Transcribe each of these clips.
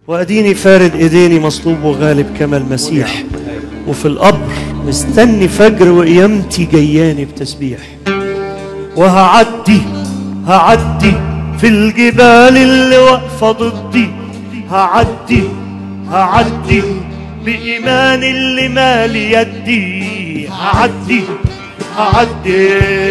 واديني فارد ايديني مصلوب وغالب كما المسيح وفي القبر مستني فجر وقيامتي جياني بتسبيح وهعدي هعدي في الجبال اللي واقفه ضدي هعدي هعدي بإيمان اللي مالي يدي هعدي هعدي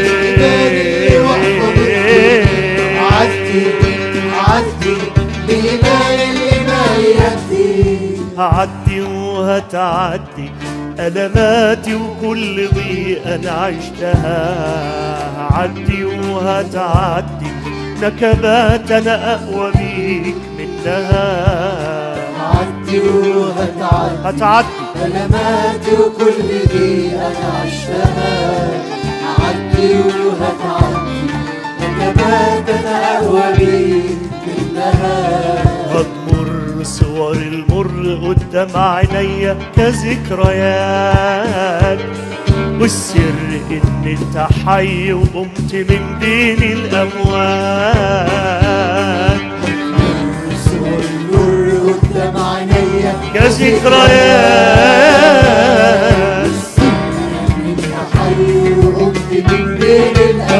عدي عدي بإيمان الإيمان يهدي هعدي وهتعدي ألماتي وكل ضيقة أنا عشتها هعدي وهتعدي نكبات أنا أقوى بيك منها عدي وهتعدي هتعدي ألماتي وكل دي أنا عشتها عدي وهتعدي نكبات أنا أقوى بيك منها هتمر صور المر قدام عينيا كذكريات والسر ان انت حي وقمت من بين الاموات صور النور قدام عينيا كذكريات انت حي وقمت من بين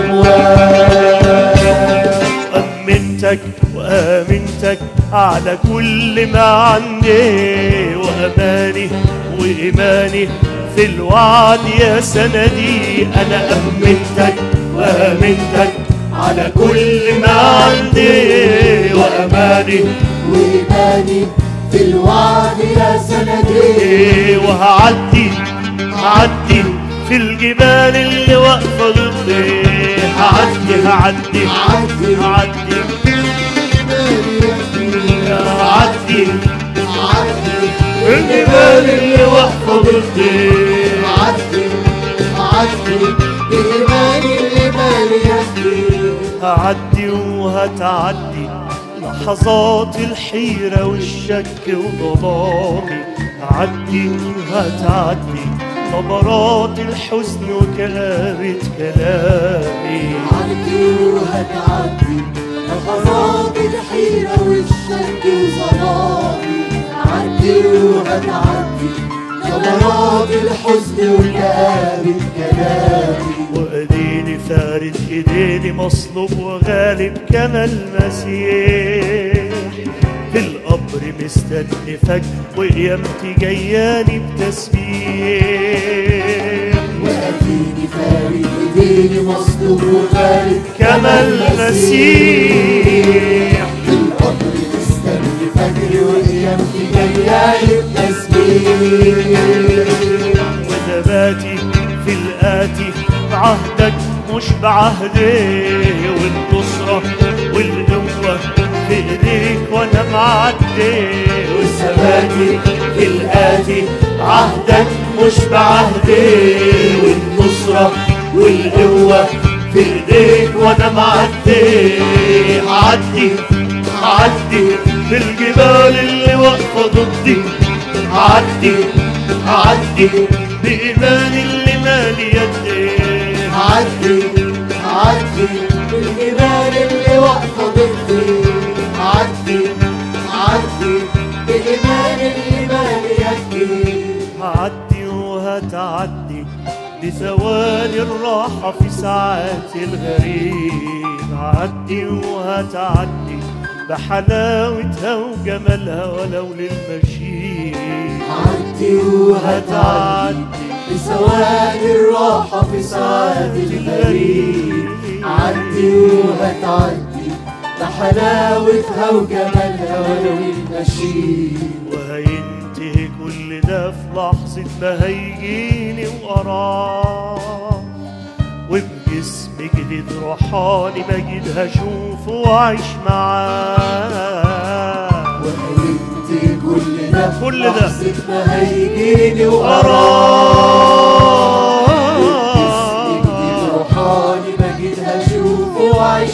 الأموات أمنتك وآمنتك على كل ما عندي وأماني وإيماني في الوعد يا سندي أنا أمنتك وآمنتك على كل ما عندي وأماني وإيماني في الوعد يا سندي وهعدي هعدي في الجبال اللي واقفة ضدي هعدي هعدي عدي هعدي هعدي عدي الجبال اللي واقفة ضدي عدي عدي بإيماني الإيمان يهدي هعدي وهتعدي لحظات الحيرة والشك وضلامي هعدي وهتعدي نبرات الحزن وكآبة كلامي عدي وهتعدي لحظات الحيرة والشك وظلامي عدي وهتعدي نظرات الحزن وكآبة كلامي وأديني فارد إيديني مصلوب وغالب كما المسيح في القبر مستني فجر وقيامتي جياني بتسبيح وأديني فارد إيديني مصلوب وغالب كما المسيح في القبر مستني فجر وقيامتي جاية بتسبيح وثباتي في الآتي بعهدك مش بعهدي والنصرة والقوة في إيديك وأنا معدي وثباتي في الآتي عهدك مش بعهدي والنصرة والقوة في إيديك وأنا معدي عدي عدي في الجبال اللي واقفة ضدي عدي عدي بإيمان اللي مالي يدي عدي عدي بالجبال اللي واقفة ضدي عدي عدي بإيمان الإيمان يهدي هعدي وهتعدي بثواني الراحة في ساعات الغريب هعدي وهتعدي بحلاوتها وجمالها ولو للمشي عدي وهتعدي بثواني الراحة في ساعات الغريب عدي وهتعدي بحلاوتها وجمالها ولو المشي وهينتهي كل ده في لحظة ما هيجيني وأراه وبجسم جديد روحاني مجيد هشوفه وأعيش معاه وهينتهي كل ده كل ده. لحظة ما هيجيني وأراه جديد روحاني بجيت هشوفه وأعيش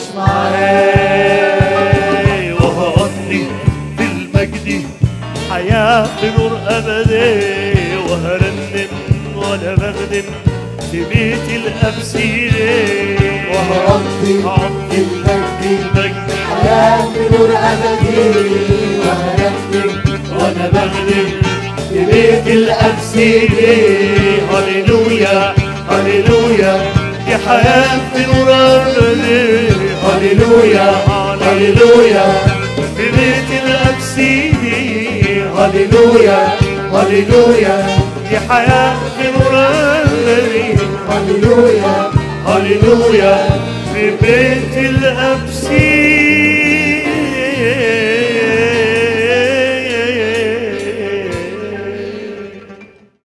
معاه وهقضي في المجد حياة بنور أبدي وهرنم وأنا بخدم في بيت الأبسيري وهقضي هقضي المجد مجد حياة بنور أبدي وهنختم وأنا بخدم في بيت الأبسيدي هللويا هللويا دي حياة في نور أبدي هللويا هللويا في بيت الأبسيدي هللويا هللويا دي حياة في نور أبدي هللويا هللويا في بيت الأبسيد